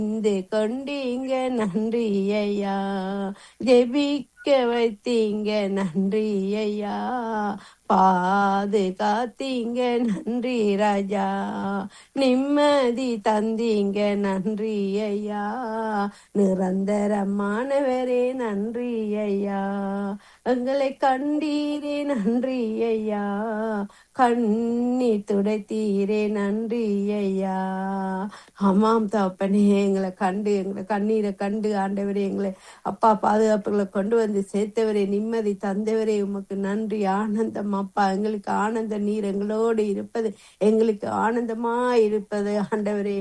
இந்த கொண்டீங்க நன்றி ஐயா ஜெபிக்க வைத்தீங்க நன்றி ஐயா பாதுகாத்தீங்க நன்றி ராஜா நிம்மதி தந்தீங்க நன்றி ஐயா நிரந்தரமானவரே நன்றி ஐயா எங்களை கண்டீரே நன்றி ஐயா கண்ணி துடைத்தீரே நன்றி ஐயா ஆமாம் தப்பனே எங்களை கண்டு எங்களை கண்ணீரை கண்டு ஆண்டவரே எங்களை அப்பா பாதுகாப்புகளை கொண்டு வந்து சேர்த்தவரே நிம்மதி தந்தவரே உமக்கு நன்றி ஆனந்தம் அப்பா எங்களுக்கு ஆனந்த நீர் எங்களோடு இருப்பது எங்களுக்கு ஆனந்தமா இருப்பது ஆண்டவரே